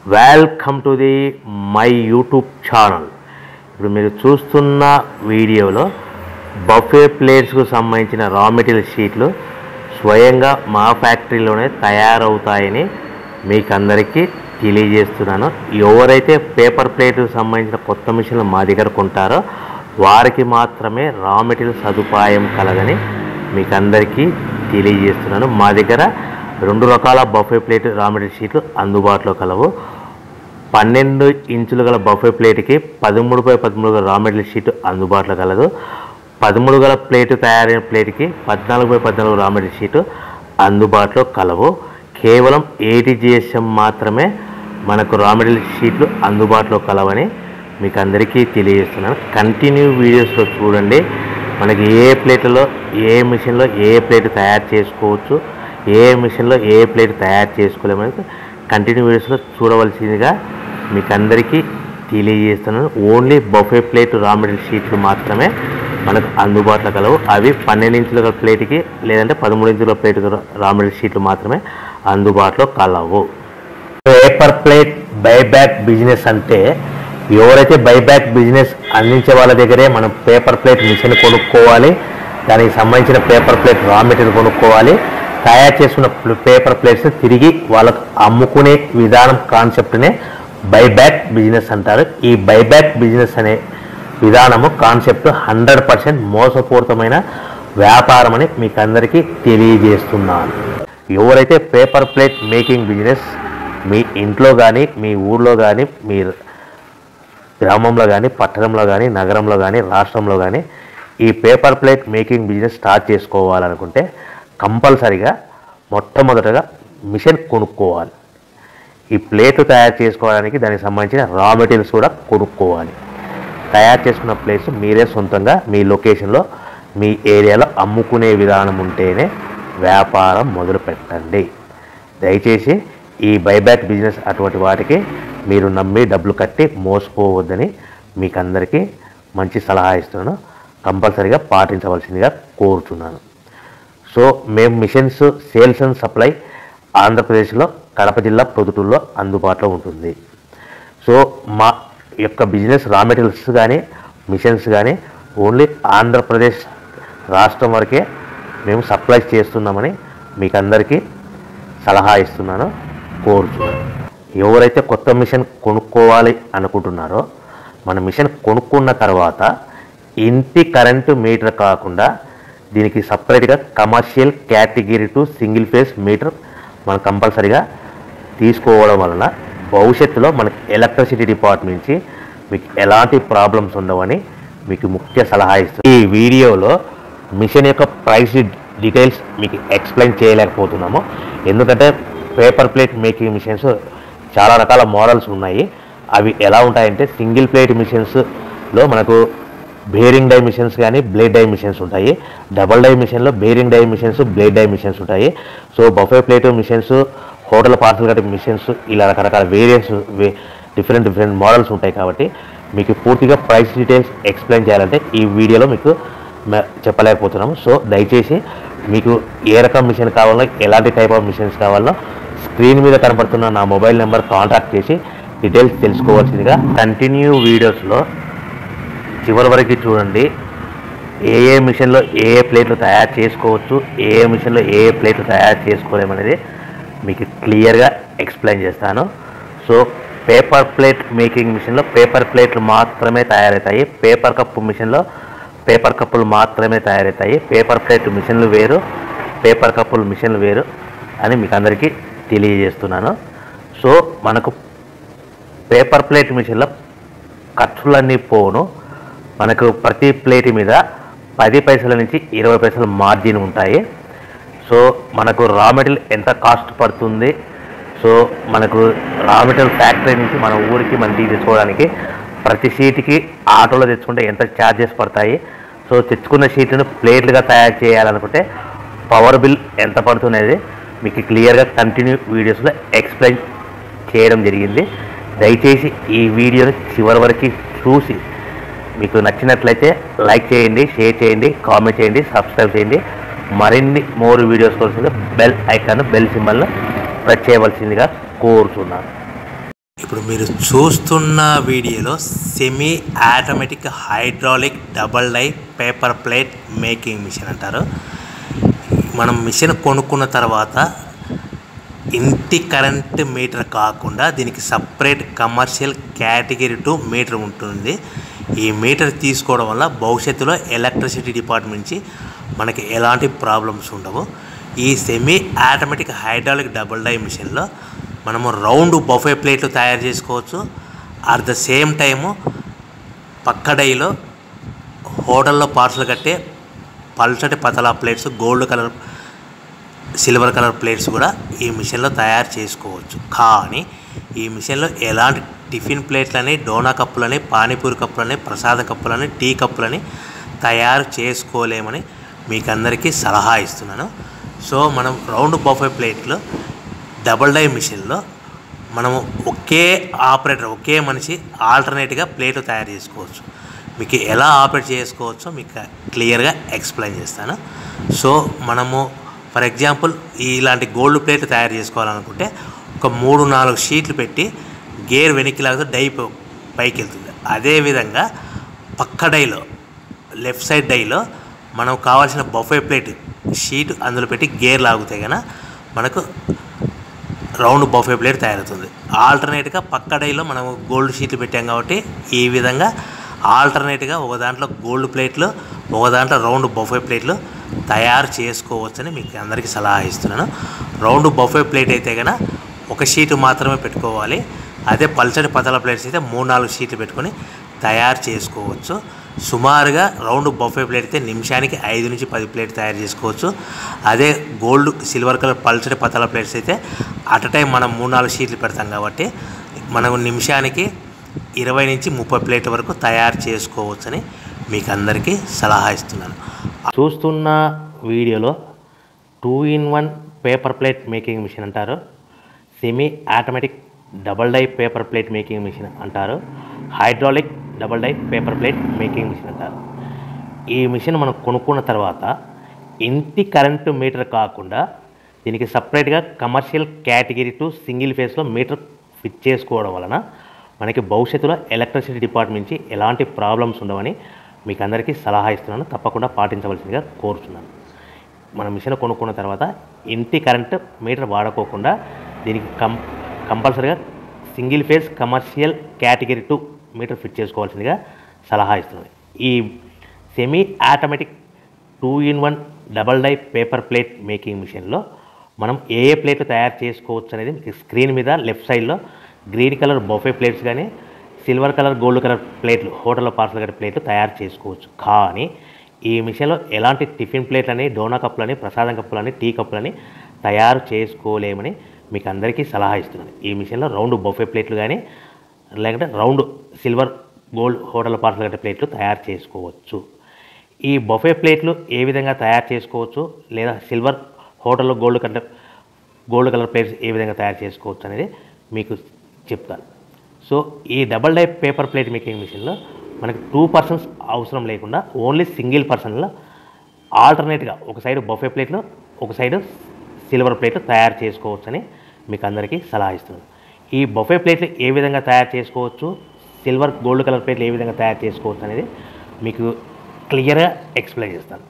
welcome to the my YouTube channel ఇప్పుడు మీరు చూస్తున్న వీడియోలో బఫే ప్లేట్స్కు సంబంధించిన రా మెటీరియల్ షీట్లు స్వయంగా మా ఫ్యాక్టరీలోనే తయారవుతాయని మీకు అందరికీ తెలియజేస్తున్నాను ఎవరైతే పేపర్ ప్లేట్కు సంబంధించిన కొత్త మిషన్లు మా దగ్గర కొంటారో వారికి మాత్రమే రా మెటీరియల్ సదుపాయం కలదని మీకు అందరికీ తెలియజేస్తున్నాను మా దగ్గర రెండు రకాల బఫే ప్లేట్ రా మెటీరియల్ షీట్లు అందుబాటులో కలవు పన్నెండు ఇంచులు గల బఫే ప్లేట్కి పదమూడు బై పదమూడు గల రా మెటీరియల్ షీట్ అందుబాటులో కలదు పదమూడు గల ప్లేట్ తయారైన ప్లేట్కి పద్నాలుగు బై పద్నాలుగు రా మెటీరియల్ షీట్ అందుబాటులో కలవు కేవలం ఏటీ జిఎస్ఎం మాత్రమే మనకు రా మెటీరియల్ షీట్లు అందుబాటులో కలవని మీకు అందరికీ తెలియజేస్తున్నాను కంటిన్యూ వీడియోస్లో చూడండి మనకి ఏ ప్లేట్లలో ఏ మిషన్లో ఏ ప్లేట్ తయారు చేసుకోవచ్చు ఏ మిషన్లో ఏ ప్లేట్ తయారు చేసుకోలేమని కంటిన్యూ వీడియోస్లో చూడవలసిందిగా మీకు అందరికీ తెలియజేస్తున్నాను only buffet plate raw material షీట్లు మాత్రమే మనకు అందుబాటులో కలవు అవి పన్నెండు ఇంచుల గల ప్లేట్కి లేదంటే పదమూడు ఇంచుల ప్లేట్ రా మెటీరియల్ షీట్లు మాత్రమే అందుబాటులో కలవు పేపర్ ప్లేట్ బైబ్యాక్ బిజినెస్ అంటే ఎవరైతే బైబ్యాక్ బిజినెస్ అందించే వాళ్ళ దగ్గరే మనం పేపర్ ప్లేట్ మిషన్ కొనుక్కోవాలి దానికి సంబంధించిన పేపర్ ప్లేట్ రా మెటీరియల్ కొనుక్కోవాలి తయారు చేసుకున్న ప్ల- పేపర్ ప్లేట్స్ తిరిగి వాళ్ళకు అమ్ముకునే విధానం కాన్సెప్ట్నే బైబ్యాక్ బిజినెస్ అంటారు ఈ బైబ్యాక్ బిజినెస్ అనే విధానము కాన్సెప్ట్ హండ్రెడ్ పర్సెంట్ మోసపూరితమైన వ్యాపారం అని మీకు అందరికీ తెలియజేస్తున్నాను ఎవరైతే పేపర్ ప్లేట్ మేకింగ్ బిజినెస్ మీ ఇంట్లో కానీ మీ ఊర్లో కానీ మీ గ్రామంలో కానీ పట్టణంలో కానీ నగరంలో కానీ రాష్ట్రంలో కానీ ఈ paper plate making business start చేసుకోవాలనుకుంటే కంపల్సరిగా మొట్టమొదటగా మిషన్ కొనుక్కోవాలి ఈ ప్లేట్ తయారు చేసుకోవడానికి దానికి సంబంధించిన రా మెటీరియల్స్ కూడా కొనుక్కోవాలి తయారు చేసుకున్న ప్లేస్ మీరే సొంతంగా మీ లొకేషన్లో మీ ఏరియాలో అమ్ముకునే విధానం ఉంటేనే వ్యాపారం మొదలు పెట్టండి దయచేసి ఈ బైబ్యాక్ బిజినెస్ అటువంటి వాటికి మీరు నమ్మి డబ్బులు కట్టి మోసపోవద్దని మీకు అందరికీ మంచి సలహా ఇస్తున్నాను కంపల్సరీగా పాటించవలసిందిగా కోరుతున్నాను సో మేము మిషన్స్ సేల్స్ అండ్ సప్లై ఆంధ్రప్రదేశ్లో కడప జిల్లా ప్రొద్దుటూరులో అందుబాటులో ఉంటుంది సో మా యొక్క బిజినెస్ రా మెటీరియల్స్ కానీ మిషన్స్ కానీ ఓన్లీ ఆంధ్రప్రదేశ్ రాష్ట్రం వరకే మేము సప్లై చేస్తున్నామని మీకు అందరికీ సలహా ఇస్తున్నాను కోరుచున్నాను ఎవరైతే కొత్త మిషన్ కొనుక్కోవాలి అనుకుంటున్నారో మన మిషన్ కొనుక్కున్న తర్వాత ఇంటి కరెంటు మీటర్ కాకుండా దీనికి సపరేట్గా commercial category two single phase meter మనం కంపల్సరీగా తీసుకోవడం వలన భవిష్యత్తులో మనకి ఎలక్ట్రిసిటీ డిపార్ట్మెంట్ నుంచి మీకు ఎలాంటి ప్రాబ్లమ్స్ ఉండవని మీకు ముఖ్య సలహా ఇస్తుంది ఈ వీడియోలో మిషన్ యొక్క ప్రైస్ డీటెయిల్స్ మీకు ఎక్స్ప్లెయిన్ చేయలేకపోతున్నాము ఎందుకంటే పేపర్ ప్లేట్ మేకింగ్ మిషన్స్ చాలా రకాల మోడల్స్ ఉన్నాయి అవి ఎలా ఉంటాయంటే సింగిల్ ప్లేట్ మిషన్స్లో మనకు బేరింగ్ డై మిషన్స్ కానీ బ్లేడ్ డై మిషన్స్ ఉంటాయి డబల్ డై మిషన్లో bearing die machines blade die machines ఉంటాయి so buffet plate machines hotel parcel కట్టే మిషన్స్ ఇలా రకరకాల వేరియంట్స్ డిఫరెంట్ డిఫరెంట్ మోడల్స్ ఉంటాయి కాబట్టి మీకు పూర్తిగా ప్రైస్ డీటెయిల్స్ ఎక్స్ప్లెయిన్ చేయాలంటే ఈ వీడియోలో మీకు మ- చెప్పలేకపోతున్నాము సో దయచేసి మీకు ఏ రకం మిషన్ కావాలో ఎలాంటి టైప్ ఆఫ్ మిషన్స్ కావాలో స్క్రీన్ మీద కనపడుతున్న నా మొబైల్ నెంబర్ కాంటాక్ట్ చేసి డీటెయిల్స్ తెలుసుకోవాల్సిందిగా కంటిన్యూ వీడియోస్లో చివరి వరకు చూడండి ఏ ఏ మిషన్లో ఏ ఏ ప్లేట్లు తయారు చేసుకోవచ్చు ఏ ఏ మిషన్లో ఏ ఏ ప్లేట్లు తయారు చేసుకోలేమనేది మీకు క్లియర్గా ఎక్స్ప్లెయిన్ చేస్తాను సో పేపర్ ప్లేట్ మేకింగ్ మిషన్లో పేపర్ ప్లేట్లు మాత్రమే తయారవుతాయి పేపర్ కప్పు మిషన్లో పేపర్ కప్పులు మాత్రమే తయారవుతాయి పేపర్ ప్లేట్ మిషన్లు వేరు పేపర్ కప్పులు మిషన్లు వేరు అని మీకు అందరికీ తెలియజేస్తున్నాను సో మనకు పేపర్ ప్లేట్ మిషన్లో ఖర్చులన్నీ పోను మనకు ప్రతి ప్లేట్ మీద పది పైసల నుంచి ఇరవై పైసల మార్జిన్ ఉంటాయి సో మనకు రా మెటీరియల్ ఎంత కాస్ట్ పడుతుంది సో మనకు రా మెటీరియల్ ఫ్యాక్టరీ నుంచి మన ఊరికి మన ఇంటికి తెచ్చుకోవడానికి ప్రతి షీట్కి ఆటోలో తెచ్చుకుంటే ఎంత ఛార్జెస్ పడతాయి సో తెచ్చుకున్న షీట్లను ప్లేట్లుగా తయారు చేయాలనుకుంటే పవర్ బిల్ ఎంత పడుతున్నది మీకు క్లియర్గా కంటిన్యూ వీడియోస్లో ఎక్స్ప్లెయిన్ చేయడం జరిగింది దయచేసి ఈ వీడియోని చివరి వరకు చూసి మీకు నచ్చినట్లయితే లైక్ చేయండి షేర్ చేయండి కామెంట్ చేయండి సబ్స్క్రైబ్ చేయండి మరిన్ని మోర్ వీడియోస్ కోసం బెల్ ఐకాన్ బెల్ సింబల్ను ప్రెస్ చేయవలసిందిగా కోరుతున్నాను ఇప్పుడు మీరు చూస్తున్న వీడియోలో semi automatic hydraulic double die paper plate making machine అంటారు మనం మిషన్ కొనుక్కున్న తర్వాత ఇంటి కరెంట్ మీటర్ కాకుండా దీనికి separate commercial category two meter ఉంటుంది ఈ మీటర్ తీసుకోవడం వల్ల భవిష్యత్తులో ఎలక్ట్రిసిటీ డిపార్ట్మెంట్ నుంచి మనకి ఎలాంటి ప్రాబ్లమ్స్ ఉండవు ఈ semi automatic hydraulic double die మిషన్లో మనము రౌండ్ బఫే ప్లేట్లు తయారు చేసుకోవచ్చు అట్ ద సేమ్ టైము పక్క డైలో హోటల్లో పార్సల్ కట్టే పల్చటి పతలా plates gold colour silver colour plates కూడా ఈ మిషన్లో తయారు చేసుకోవచ్చు కానీ ఈ మిషన్లో ఎలాంటి టిఫిన్ ప్లేట్లని డోనా కప్పులని పానీపూరి కప్పులని ప్రసాద కప్పులని టీ కప్పులని తయారు చేసుకోలేమని మీకు అందరికీ సలహా ఇస్తున్నాను సో మనం రౌండ్ బఫే ప్లేట్లో డబల్ డై మిషన్లో మనము ఒకే ఆపరేటర్ ఒకే మనిషి ఆల్టర్నేట్గా ప్లేట్లు తయారు చేసుకోవచ్చు మీకు ఎలా ఆపరేట్ చేసుకోవచ్చో మీకు క్లియర్గా ఎక్స్ప్లెయిన్ చేస్తాను సో మనము ఫర్ ఎగ్జాంపుల్ ఇలాంటి గోల్డ్ ప్లేట్ తయారు చేసుకోవాలనుకుంటే ఒక మూడు నాలుగు షీట్లు పెట్టి గేర్ వెనక్కి లాగితే డై ప- పైకి వెళ్తుంది అదేవిధంగా పక్క డైలో లెఫ్ట్ సైడ్ డైలో మనం కావాల్సిన బఫే ప్లేట్ షీట్ అందులో పెట్టి గేర్ లాగితే కనుక మనకు రౌండ్ బఫే ప్లేట్ తయారవుతుంది ఆల్టర్నేట్గా పక్క డైలో మనం గోల్డ్ షీట్లు పెట్టాం కాబట్టి ఈ విధంగా ఆల్టర్నేట్గా ఒక దాంట్లో గోల్డ్ ప్లేట్లు ఒక దాంట్లో రౌండ్ బఫే ప్లేట్లు తయారు చేసుకోవచ్చని మీకు అందరికీ సలహా ఇస్తున్నాను రౌండ్ బఫే ప్లేట్ అయితే కనుక ఒక షీటు మాత్రమే పెట్టుకోవాలి అదే పల్చడి పతల ప్లేట్స్ అయితే మూడు నాలుగు షీట్లు పెట్టుకొని తయారు చేసుకోవచ్చు సుమారుగా రౌండ్ బఫే ప్లేట్ అయితే నిమిషానికి ఐదు నుంచి పది ప్లేట్ తయారు చేసుకోవచ్చు అదే గోల్డ్ సిల్వర్ కలర్ పల్చడి పతల ప్లేట్స్ అయితే అట్ టైం మనం మూడు నాలుగు షీట్లు పెడతాం కాబట్టి మనం నిమిషానికి ఇరవై నుంచి ముప్పై ప్లేట్ల వరకు తయారు చేసుకోవచ్చని మీకు అందరికీ సలహా ఇస్తున్నాను చూస్తున్న వీడియోలో two in one paper plate making machine అంటారు semi automatic double die paper plate making machine అంటారు hydraulic double die paper plate making machine అంటారు ఈ మిషన్ మనం కొనుక్కున్న తర్వాత ఇంటి కరెంటు మీటర్ కాకుండా దీనికి సపరేట్గా కమర్షియల్ కేటగిరీ టు సింగిల్ ఫేస్లో మీటర్ ఫిట్ చేసుకోవడం వలన మనకి భవిష్యత్తులో ఎలక్ట్రిసిటీ డిపార్ట్మెంట్ నుంచి ఎలాంటి ప్రాబ్లమ్స్ ఉండవని మీకు అందరికీ సలహా ఇస్తున్నాను తప్పకుండా పాటించవలసిందిగా కోరుతున్నాను మన మిషన్ కొనుక్కున్న తర్వాత ఇంటి కరెంట్ మీటర్ వాడుకోకుండా దీనికి కం కంపల్సరీగా single phase commercial category two meter fit చేసుకోవాల్సిందిగా సలహా ఇస్తుంది ఈ semi automatic two in one double die paper plate making మిషన్లో మనం ఏ ఏ ప్లేట్లు తయారు చేసుకోవచ్చు అనేది మీకు స్క్రీన్ మీద లెఫ్ట్ సైడ్లో గ్రీన్ కలర్ బొఫే ప్లేట్స్ కానీ సిల్వర్ కలర్ గోల్డ్ కలర్ ప్లేట్లు హోటల్లో పార్సల్ కలర్ ప్లేట్లు తయారు చేసుకోవచ్చు కానీ ఈ మిషన్లో ఎలాంటి టిఫిన్ ప్లేట్లని డోనా కప్పులని ప్రసాదం కప్పులని టీ కప్పులని తయారు చేసుకోలేమని మీకు అందరికీ సలహా ఇస్తున్నాను ఈ మిషన్లో రౌండ్ బొఫే ప్లేట్లు కానీ లేకుంటే round silver gold hotel parcel కట్టే ప్లేట్లు తయారు చేసుకోవచ్చు ఈ బొఫే ప్లేట్లు ఏ విధంగా తయారు చేసుకోవచ్చు లేదా సిల్వర్ హోటల్లో గోల్డ్ కంటే గోల్డ్ కలర్ ప్లేట్స్ ఏ విధంగా తయారు చేసుకోవచ్చు అనేది మీకు చెప్తాను సో ఈ double die paper plate making మిషన్లో మనకి టూ పర్సన్స్ అవసరం లేకుండా ఓన్లీ సింగిల్ పర్సన్లో ఆల్టర్నేట్గా ఒక సైడ్ బఫే ప్లేట్లు ఒక సైడ్ సిల్వర్ ప్లేట్లు తయారు చేసుకోవచ్చని మీకు అందరికీ సలహా ఇస్తున్నాను ఈ బఫే ప్లేట్లు ఏ విధంగా తయారు చేసుకోవచ్చు సిల్వర్ గోల్డ్ కలర్ ప్లేట్లు ఏ విధంగా తయారు చేసుకోవచ్చు అనేది మీకు క్లియర్గా ఎక్స్ప్లెయిన్ చేస్తాను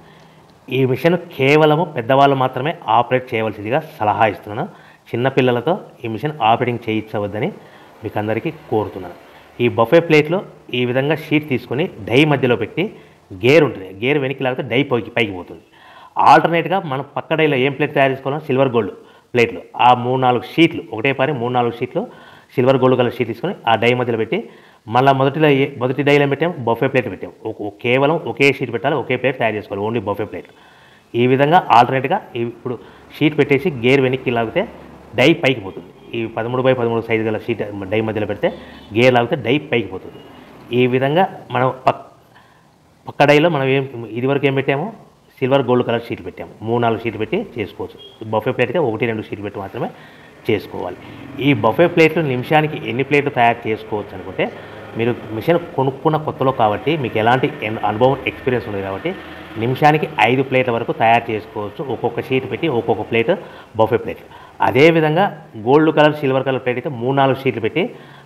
ఈ మిషన్ కేవలము పెద్దవాళ్ళు మాత్రమే ఆపరేట్ చేయవలసిందిగా సలహా ఇస్తున్నాను చిన్నపిల్లలతో ఈ మిషన్ ఆపరేటింగ్ చేయించవద్దని మీకు అందరికీ కోరుతున్నాను ఈ బఫే ప్లేట్లో ఈ విధంగా షీట్ తీసుకొని డై మధ్యలో పెట్టి గేర్ ఉంటుంది గేర్ వెనక్కి లాగితే డై పైకి పైకి పోతుంది ఆల్టర్నేట్గా మనం పక్క డైలో ఏం ప్లేట్ తయారు చేసుకోవాలో సిల్వర్ గోల్డ్ ప్లేట్లు ఆ మూడు నాలుగు షీట్లు ఒకటే పారి మూడు నాలుగు షీట్లు సిల్వర్ గోల్డ్ కలర్ షీట్ తీసుకొని ఆ డై మధ్యలో పెట్టి మళ్ళీ మొదటిలో ఏ- మొదటి డైలో ఏం పెట్టాం బఫే ప్లేట్ పెట్టాం ఒక- ఒక- కేవలం ఒకే షీట్ పెట్టాలి ఒకే ప్లేట్ తయారు చేసుకోవాలి ఓన్లీ బఫే ప్లేట్ ఈ విధంగా ఆల్టర్నేట్గా ఇప్పుడు షీట్ పెట్టేసి గేర్ వెనక్కి లాగితే డై పైకి పోతుంది ఈ పదమూడు బై పదమూడు సైజు గల షీట్ డై మధ్యలో పెడితే గేర్ లాగితే డై పైకి పోతుంది ఈ విధంగా మనం పక్ పక్క డైలో మనం ఏం ఇదివరకు ఏం పెట్టాము సిల్వర్ గోల్డ్ కలర్ షీట్లు పెట్టాము మూడు నాలుగు షీట్లు పెట్టి చేసుకోవచ్చు బఫే ప్లేట్ అయితే ఒకటి రెండు షీట్లు పెట్టి మాత్రమే చేసుకోవాలి ఈ బఫే ప్లేట్లు నిమిషానికి ఎన్ని ప్లేట్లు తయారు చేసుకోవచ్చు అనుకుంటే మీరు మిషన్ కొనుక్కున్న కొత్తలో కాబట్టి మీకు ఎలాంటి ఎన్- అనుభవం ఎక్స్పీరియన్స్ ఉంది కాబట్టి నిమిషానికి ఐదు ప్లేట్ల వరకు తయారు చేసుకోవచ్చు ఒక్కొక్క షీట్ పెట్టి ఒక్కొక్క ప్లేట్ బఫే ప్లేట్ అదేవిధంగా gold colour silver colour plate అయితే మూడు నాలుగు షీట్లు పెట్టి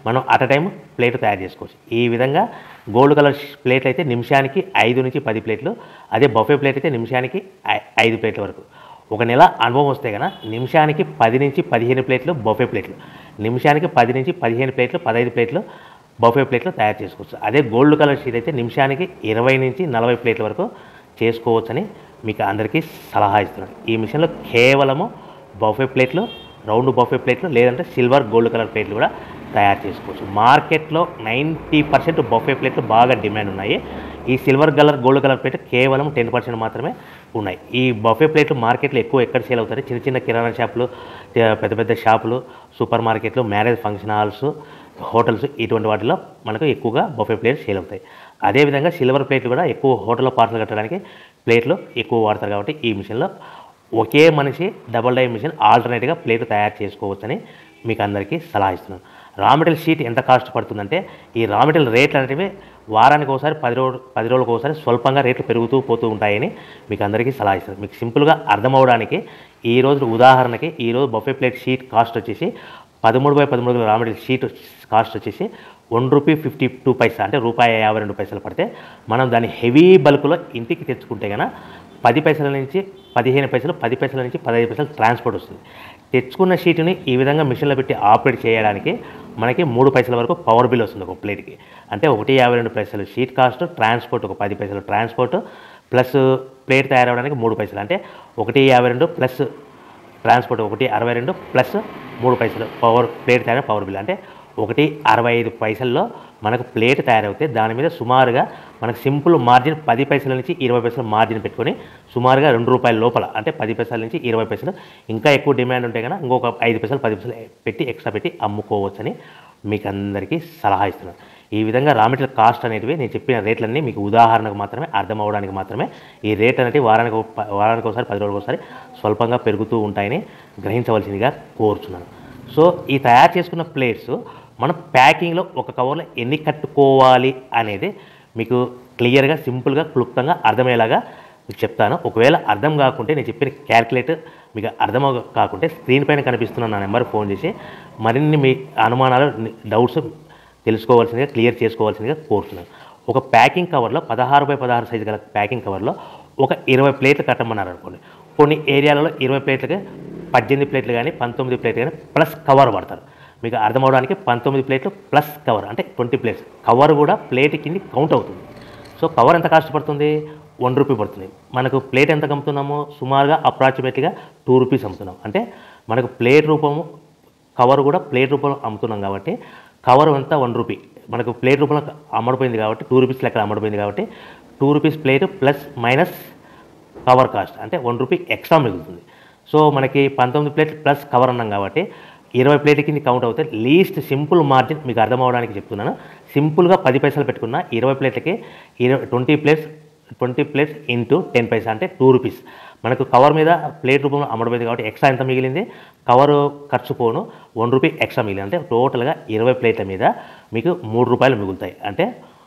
మనం అట్ టైం ప్లేట్ తయారు చేసుకోవచ్చు ఈ విధంగా గోల్డ్ కలర్ ప్లేట్ అయితే నిమిషానికి ఐదు నుంచి పది ప్లేట్లు అదే బఫే ప్లేట్ అయితే నిమిషానికి ఐ- ఐదు ప్లేట్ల వరకు ఒక నెల అనుభవం వస్తే కనుక నిమిషానికి పది నుంచి పదిహేను ప్లేట్లు బఫే ప్లేట్లు నిమిషానికి పది నుంచి పదిహేను ప్లేట్లు పదహైదు ప్లేట్లు బఫే ప్లేట్లు తయారు చేసుకోవచ్చు అదే గోల్డ్ కలర్ షీట్ అయితే నిమిషానికి ఇరవై నుంచి నలభై ప్లేట్ల వరకు చేసుకోవచ్చని మీకు అందరికీ సలహా ఇస్తున్నాను ఈ మిషన్లో కేవలము బఫే ప్లేట్లు రౌండ్ బఫే ప్లేట్లు లేదంటే సిల్వర్ గోల్డ్ కలర్ ప్లేట్లు కూడా తయారు చేసుకోవచ్చు మార్కెట్లో నైంటీ పర్సెంట్ బఫే ప్లేట్లు బాగా డిమాండ్ ఉన్నాయి ఈ silver colour gold colour plate కేవలం టెన్ పర్సెంట్ మాత్రమే ఉన్నాయి ఈ బఫే ప్లేట్లు మార్కెట్లో ఎక్కువ ఎక్కడ సేల్ అవుతాయి చిన్న చిన్న కిరాణా షాపులు తే- పెద్ద పెద్ద షాపులు సూపర్ మార్కెట్లు మ్యారేజ్ ఫంక్షన్ హాల్స్ హోటల్స్ ఇటువంటి వాటిలో మనకు ఎక్కువగా బఫే ప్లేట్స్ సేల్ అవుతాయి అదేవిధంగా సిల్వర్ ప్లేట్లు కూడా ఎక్కువ హోటల్లో పార్సల్ కట్టడానికి ప్లేట్లు ఎక్కువ వాడతారు కాబట్టి ఈ మిషన్లో ఒకే మనిషి డబల్ డై మిషన్ ఆల్టర్నేట్గా ప్లేట్ తయారు చేసుకోవచ్చని మీకు అందరికీ సలహా ఇస్తున్నాను రా మెటీరియల్ షీట్ ఎంత కాస్ట్ పడుతుందంటే ఈ రా మెటీరియల్ రేట్లు అనేటివి వారానికి ఒకసారి పది రోజు పది రోజులకు ఒకసారి స్వల్పంగా రేట్లు పెరుగుతూ పోతూ ఉంటాయని మీకు అందరికీ సలహా ఇస్తాను మీకు సింపుల్గా అర్థమవడానికి ఈ రోజు ఉదాహరణకి ఈ రోజు బఫే ప్లేట్ షీట్ కాస్ట్ వచ్చేసి పదమూడు బై పదమూడు రా మెటీరియల్ షీట్ కాస్ట్ వచ్చేసి one rupee fifty two paisa అంటే రూపాయి యాభై రెండు పైసలు పడితే మనం దాన్ని హెవీ బల్క్లో ఇంటికి తెచ్చుకుంటే కనుక పది పైసల నుంచి పదిహేను పైసలు పది పైసల నుంచి పదహైదు పైసలు ట్రాన్స్పోర్ట్ వస్తుంది తెచ్చుకున్న షీట్ని ఈ విధంగా మిషన్లో పెట్టి ఆపరేట్ చేయడానికి మనకి మూడు పైసల వరకు పవర్ బిల్ వస్తుంది ఒక ప్లేట్కి అంటే ఒకటి యాభై రెండు పైసలు షీట్ కాస్ట్ ట్రాన్స్పోర్ట్ ఒక పది పైసలు ట్రాన్స్పోర్ట్ ప్లస్ ప్లేట్ తయారవడానికి మూడు పైసలు అంటే ఒకటి యాభై రెండు ప్లస్ ట్రాన్స్పోర్ట్ ఒకటి అరవై రెండు ప్లస్ మూడు పైసలు పవర్ ప్లేట్ తయారు పవర్ బిల్ అంటే ఒకటి అరవై ఐదు పైసల్లో మనకు ప్లేట్ తయారవుతే దాని మీద సుమారుగా మనకు సింపుల్ మార్జిన్ పది పైసల నుంచి ఇరవై పైసలు మార్జిన్ పెట్టుకొని సుమారుగా రెండు రూపాయల లోపల అంటే పది పైసల నుంచి ఇరవై పైసలు ఇంకా ఎక్కువ డిమాండ్ ఉంటే కనుక ఇంకొక ఐదు పైసలు పది పైసలు పెట్టి ఎక్స్ట్రా పెట్టి అమ్ముకోవచ్చని మీకు అందరికీ సలహా ఇస్తున్నాను ఈ విధంగా రా మెటీరియల్ కాస్ట్ అనేటివి నేను చెప్పిన రేట్లన్నీ మీకు ఉదాహరణకు మాత్రమే అర్థం అవ్వడానికి మాత్రమే ఈ రేట్ అనేవి వారానికి ఒక- ప- వారానికి ఒకసారి పది రోజులకు ఒకసారి స్వల్పంగా పెరుగుతూ ఉంటాయని గ్రహించవలసిందిగా కోరుచున్నాను సో ఈ తయారు చేసుకున్న ప్లేట్స్ మనం ప్యాకింగ్లో ఒక కవర్లో ఎన్ని కట్టుకోవాలి అనేది మీకు క్లియర్గా సింపుల్గా క్లుప్తంగా అర్థమయ్యేలాగా మీకు చెప్తాను ఒకవేళ అర్థం కాకుంటే నేను చెప్పిన క్యాల్కులేటర్ మీకు అర్థం అవ- కాకుంటే స్క్రీన్ పైన కనిపిస్తున్న నా నెంబర్ ఫోన్ చేసి మరిన్ని మీ అనుమానాలు డౌట్స్ తెలుసుకోవాల్సిందిగా క్లియర్ చేసుకోవాల్సిందిగా కోరుతున్నాను ఒక ప్యాకింగ్ కవర్లో పదహారు బై పదహారు సైజు గల ప్యాకింగ్ కవర్లో ఒక ఇరవై ప్లేట్లు కట్టమన్నారు అనుకోండి కొన్ని ఏరియాలలో ఇరవై ప్లేట్లకి పద్దెనిమిది ప్లేట్లు కానీ పంతొమ్మిది ప్లేట్లు కానీ ప్లస్ కవర్ పడతారు మీకు అర్థమవడానికి పంతొమ్మిది ప్లేట్లు ప్లస్ కవర్ అంటే ట్వంటీ ప్లేట్స్ కవర్ కూడా ప్లేట్ కింద కౌంట్ అవుతుంది సో కవర్ ఎంత కాస్ట్ పడుతుంది వన్ రూపీ పడుతుంది మనకు ప్లేట్ ఎంత అమ్ముతున్నాము సుమారుగా అప్రాక్సిమేట్గా టూ రూపీస్ అమ్ముతున్నాం అంటే మనకు ప్లేట్ రూపము కవర్ కూడా ప్లేట్ రూపంలో అమ్ముతున్నాం కాబట్టి కవర్ అంతా వన్ రూపీ మనకు ప్లేట్ రూపంలో అమ్మడిపోయింది కాబట్టి టూ రూపీస్ లెక్క అమ్మడిపోయింది కాబట్టి two rupees plate plus minus cover cost అంటే వన్ రూపీ ఎక్స్ట్రా మిగులుతుంది సో మనకి పంతొమ్మిది ప్లేట్ ప్లస్ కవర్ అన్నాం కాబట్టి ఇరవై ప్లేట్ కింద కౌంట్ అవుతే లీస్ట్ సింపుల్ మార్జిన్ మీకు అర్థం అవడానికి చెప్తున్నాను సింపుల్గా పది పైసలు పెట్టుకున్న ఇరవై ప్లేట్లకి ఇరవై twenty plates twenty plates into ten paisa అంటే టూ రూపీస్ మనకు కవర్ మీద ప్లేట్ రూపంలో అమ్మడమైంది కాబట్టి ఎక్స్ట్రా ఎంత మిగిలింది కవర్ ఖర్చు పోను వన్ రూపీ ఎక్స్ట్రా మిగిలింది అంటే టోటల్గా ఇరవై ప్లేట్ల మీద మీకు మూడు రూపాయలు మిగులుతాయి అంటే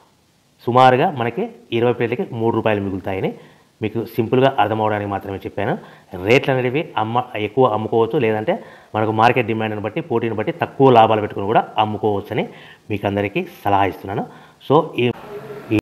సుమారుగా మనకి ఇరవై ప్లేట్లకి మూడు రూపాయలు మిగులుతాయని మీకు సింపుల్గా అర్థమవడానికి మాత్రమే చెప్పాను రేట్లు అనేవి అమ్మ ఎక్కువ అమ్ముకోవచ్చు లేదంటే మనకు మార్కెట్ డిమాండ్ని బట్టి పోటీని బట్టి తక్కువ లాభాలు పెట్టుకుని కూడా అమ్ముకోవచ్చని మీకు అందరికీ సలహా ఇస్తున్నాను సో ఈ